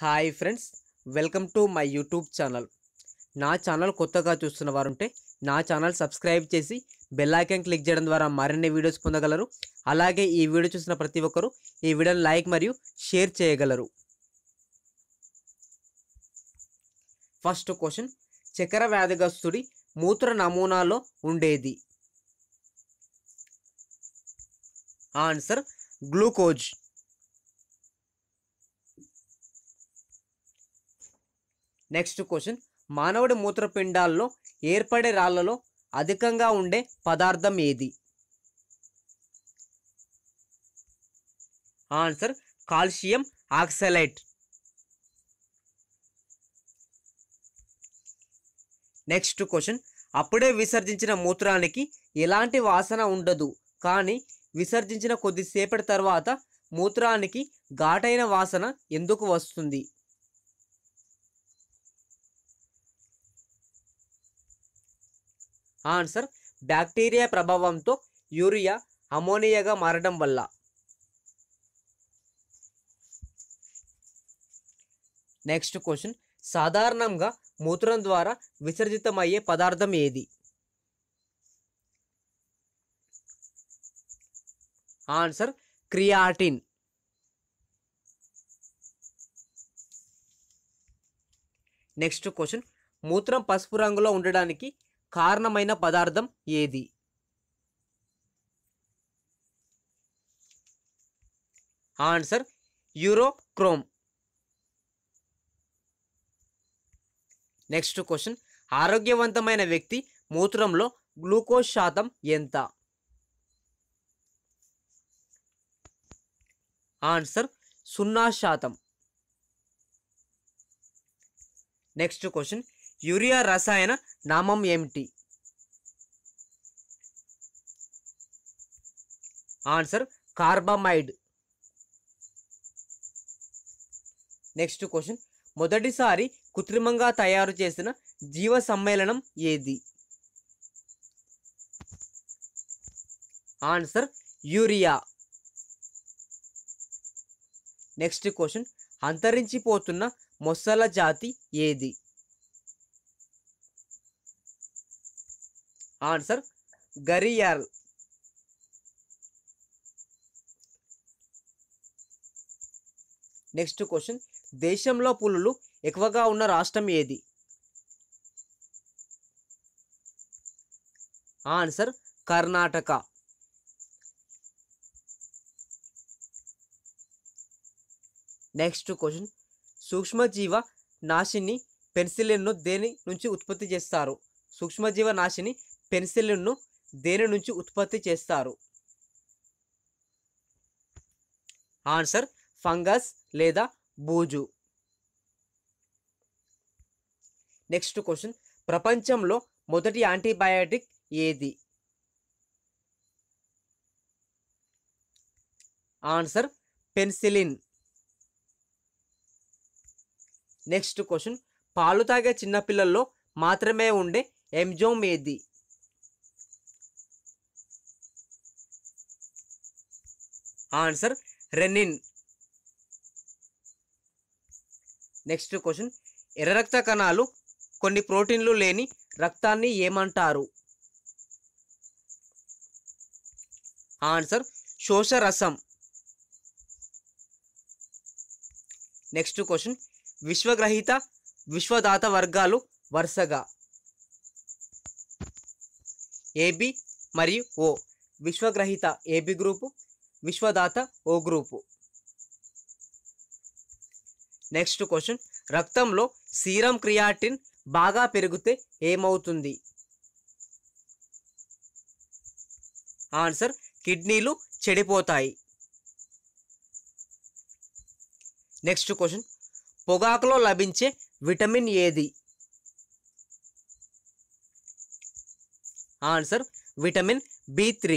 hi friends welcome to my YouTube channel నా channel కొత్తగా చూస్తున్న వారుంటే నా ఛానల్ సబ్స్క్రైబ్ చేసి బెల్ ఐకాన్ క్లిక్ చేయడం ద్వారా మరిన్ని వీడియోస్ పొందగలరు అలాగే ఈ వీడియో చూసిన ప్రతి ఒక్కరూ ఈ వీడియోని లైక్ మరియు షేర్ చేయగలరు ఫస్ట్ క్వశ్చన్ చక్కెర వ్యాధిగ్రస్తుడి మూత్ర నమూనాలో ఉండేది ఆన్సర్ గ్లూకోజ్ నెక్స్ట్ క్వశ్చన్ మానవుడి మూత్రపిండాల్లో ఏర్పడే రాళ్లలో అధికంగా ఉండే పదార్థం ఏది answer calcium oxalate next question అప్పుడే విసర్జించిన మూత్రానికి ఎలాంటి వాసన ఉండదు కానీ విసర్జించిన కొద్దిసేపటి తర్వాత మూత్రానికి ఘాటైన వాసన ఎందుకు వస్తుంది ఆన్సర్ బ్యాక్టీరియా ప్రభావంతో యూరియా అమోనియాగా మారడం వల్ల నెక్స్ట్ క్వశ్చన్ సాధారణంగా మూత్రం ద్వారా విసర్జితమయ్యే పదార్థం ఏది ఆన్సర్ క్రియాటిన్ నెక్స్ట్ క్వశ్చన్ మూత్రం పసుపు రంగులో ఉండడానికి కారణమైన పదార్థం ఏది ఆన్సర్ యూరోక్రోమ్ నెక్స్ట్ క్వశ్చన్ ఆరోగ్యవంతమైన వ్యక్తి మూత్రంలో గ్లూకోజ్ శాతం ఎంత ఆన్సర్ సున్నా శాతం నెక్స్ట్ క్వశ్చన్ యూరియా రసాయన నామం ఏమిటి ఆన్సర్ కార్బమైడ్ నెక్స్ట్ క్వశ్చన్ మొదటిసారి కృత్రిమంగా తయారు చేసిన జీవ సమ్మేళనం ఏది ఆన్సర్ యూరియా నెక్స్ట్ క్వశ్చన్ అంతరించిపోతున్న మొసళ్ళ జాతి ఏది ఆన్సర్ గరియాల్ నెక్స్ట్ క్వశ్చన్ దేశంలో పులులు ఎక్కువగా ఉన్న రాష్ట్రం ఏది ఆన్సర్ కర్ణాటక నెక్స్ట్ క్వశ్చన్ సూక్ష్మజీవ నాశిని పెన్సిలిన్ను దేని నుంచి ఉత్పత్తి చేస్తారు సూక్ష్మజీవ నాశిని పెన్సిలిన్ను దేని నుంచి ఉత్పత్తి చేస్తారు ఆన్సర్ ఫంగస్ లేదా బూజు నెక్స్ట్ క్వశ్చన్ ప్రపంచంలో మొదటి యాంటీబయాటిక్ ఏది ఆన్సర్ పెన్సిలిన్ నెక్స్ట్ క్వశ్చన్ పాలు తాగే చిన్నపిల్లల్లో మాత్రమే ఉండే ఎంజోమ్ ఏది ఆన్సర్ రెనిన్ నెక్స్ట్ క్వశ్చన్ ఎర్ర రక్త కణాలు కొన్ని ప్రోటీన్లు లేని రక్తాన్ని ఏమంటారు ఆన్సర్ శోషరసం నెక్స్ట్ క్వశ్చన్ విశ్వగ్రహీత విశ్వదాత వర్గాలు వరుసగా ఏబి మరియు ఓ విశ్వగ్రహీత ఏబి గ్రూపు విశ్వదాత ఓ గ్రూపు నెక్స్ట్ క్వశ్చన్ రక్తంలో సీరం క్రియాటిన్ బాగా పెరిగితే ఏమవుతుంది ఆన్సర్ కిడ్నీలు చెడిపోతాయి నెక్స్ట్ క్వశ్చన్ పొగాకులో లభించే విటమిన్ ఏది answer vitamin B three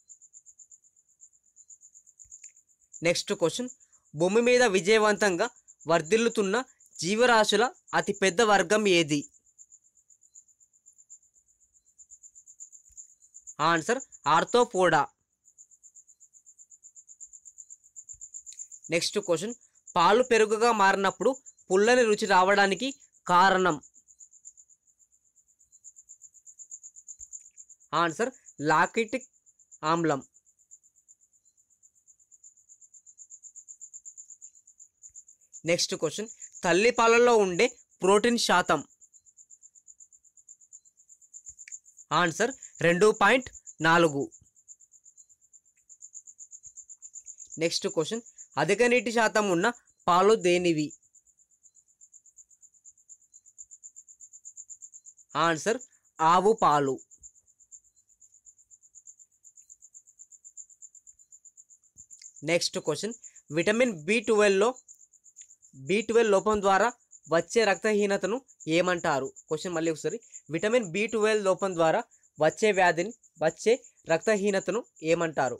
next question భూమి మీద విజయవంతంగా వర్ధిల్లుతున్న జీవరాశుల అతిపెద్ద వర్గం ఏది ఆన్సర్ ఆర్థోపోడా నెక్స్ట్ క్వశ్చన్ పాలు పెరుగుగా మారినప్పుడు పుల్లని రుచి రావడానికి కారణం ఆన్సర్ లాకిటిక్ ఆమ్లం నెక్స్ట్ క్వశ్చన్ తల్లి పాలలో ఉండే ప్రోటీన్ శాతం ఆన్సర్ రెండు పాయింట్ నాలుగు నెక్స్ట్ క్వశ్చన్ అధిక నీటి శాతం ఉన్న పాలు దేనివి ఆన్సర్ ఆవు పాలు నెక్స్ట్ క్వశ్చన్ విటమిన్ బి ట్వెల్వ్లో బి ట్వెల్వ్ లోపం ద్వారా వచ్చే రక్తహీనతను ఏమంటారు క్వశ్చన్ మళ్ళీ ఒకసారి విటమిన్ బి ట్వెల్వ్ లోపం ద్వారా వచ్చే వ్యాధిని వచ్చే రక్తహీనతను ఏమంటారు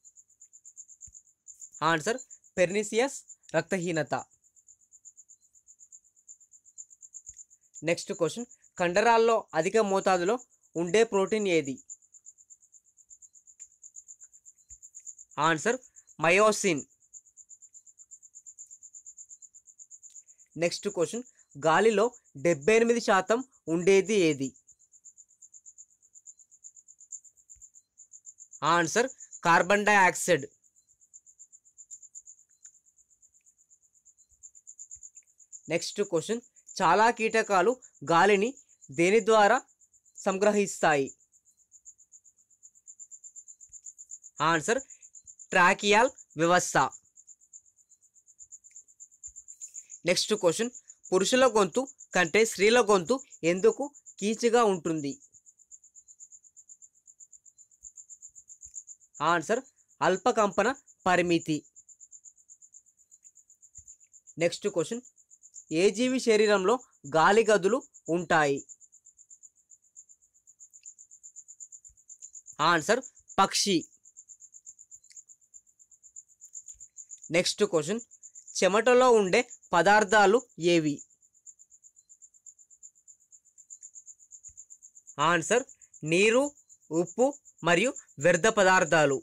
ఆన్సర్ పెర్నిసియస్ రక్తహీనత నెక్స్ట్ క్వశ్చన్ కండరాల్లో అధిక మోతాదులో ఉండే ప్రోటీన్ ఏది ఆన్సర్ మయోసిన్ నెక్స్ట్ క్వశ్చన్ గాలిలో డెబ్బై ఎనిమిది శాతం ఉండేది ఏది answer carbon dioxide next question చాలా కీటకాలు గాలిని దేని ద్వారా సంగ్రహిస్తాయి ఆన్సర్ ట్రాకియాల్ వ్యవస్థ నెక్స్ట్ క్వశ్చన్ పురుషుల గొంతు కంటే స్త్రీల గొంతు ఎందుకు కీచుగా ఉంటుంది ఆన్సర్ అల్పకంపన పరిమితి నెక్స్ట్ క్వశ్చన్ ఏ జీవి శరీరంలో గాలి గదులు ఉంటాయి ఆన్సర్ పక్షి నెక్స్ట్ క్వశ్చన్ చెమటలో ఉండే పదార్థాలు ఏవి ఆన్సర్ నీరు ఉప్పు మరియు వ్యర్థ పదార్థాలు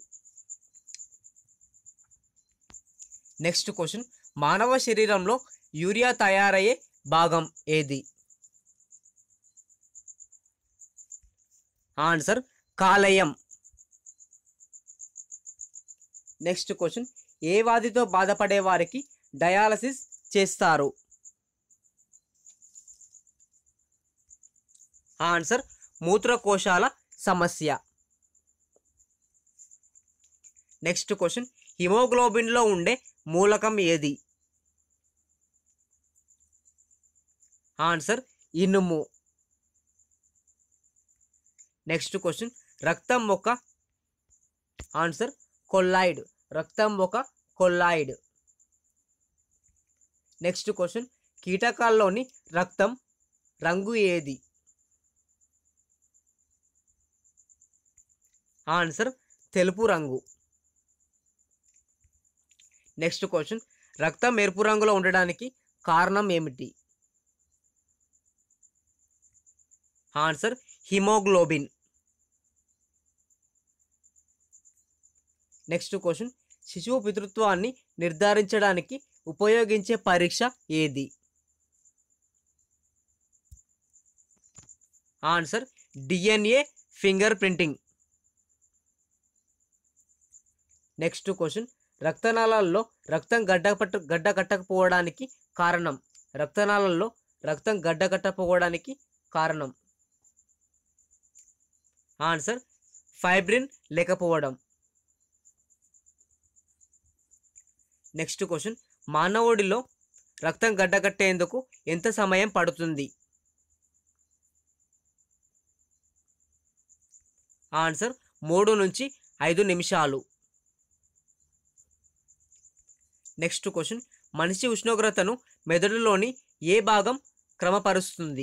నెక్స్ట్ క్వశ్చన్ మానవ శరీరంలో యూరియా తయారయ్యే భాగం ఏది ఆన్సర్ కాలేయం నెక్స్ట్ క్వశ్చన్ ఏ వ్యాధితో బాధపడే వారికి డయాలసిస్ చేస్తారు ఆన్సర్ మూత్రకోశాల సమస్య నెక్స్ట్ క్వశ్చన్ హిమోగ్లోబిన్లో ఉండే మూలకం ఏది ఆన్సర్ ఇనుము నెక్స్ట్ క్వశ్చన్ రక్తం ఒక ఆన్సర్ కొల్లాయిడ్ రక్తం ఒక కొల్లాయిడ్ నెక్స్ట్ క్వశ్చన్ కీటకాల్లోని రక్తం రంగు ఏది ఆన్సర్ తెలుపు రంగు నెక్స్ట్ క్వశ్చన్ రక్తం ఎరుపు రంగులో ఉండడానికి కారణం ఏమిటి ఆన్సర్ హిమోగ్లోబిన్ నెక్స్ట్ క్వశ్చన్ శిశువు పితృత్వాన్ని నిర్ధారించడానికి ఉపయోగించే పరీక్ష ఏది answer DNA fingerprinting next question రక్తనాళాల్లో రక్తం గడ్డపట్ట గడ్డ కట్టకపోవడానికి కారణం రక్తనాళాల్లో రక్తం గడ్డ కట్టకపోవడానికి కారణం ఆన్సర్ ఫైబ్రిన్ లేకపోవడం నెక్స్ట్ క్వశ్చన్ మానవుడిలో రక్తం గడ్డకట్టేందుకు ఎంత సమయం పడుతుంది ఆన్సర్ మూడు నుంచి ఐదు నిమిషాలు నెక్స్ట్ క్వశ్చన్ మనిషి ఉష్ణోగ్రతను మెదడులోని ఏ భాగం క్రమపరుస్తుంది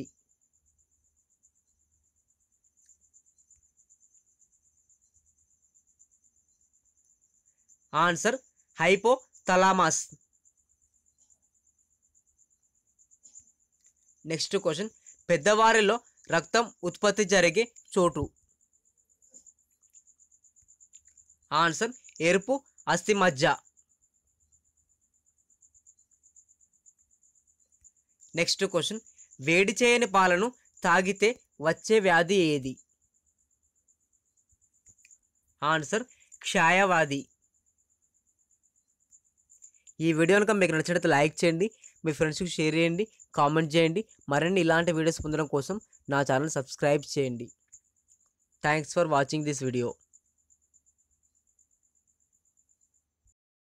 answer hypothalamus next question పెద్దవారిలో రక్తం ఉత్పత్తి జరిగే చోటు ఆన్సర్ ఎరుపు అస్థి మజ్జ నెక్స్ట్ క్వశ్చన్ వేడి చేయని పాలను తాగితే వచ్చే వ్యాధి ఏది ఆన్సర్ క్షాయవాది ఈ వీడియో కనుక మీకు నచ్చినట్లయితే లైక్ చేయండి మీ ఫ్రెండ్స్కి షేర్ చేయండి కామెంట్ చేయండి మరిన్ని ఇలాంటి వీడియోస్ పొందడం కోసం నా ఛానల్ సబ్స్క్రైబ్ చేయండి thanks for watching this video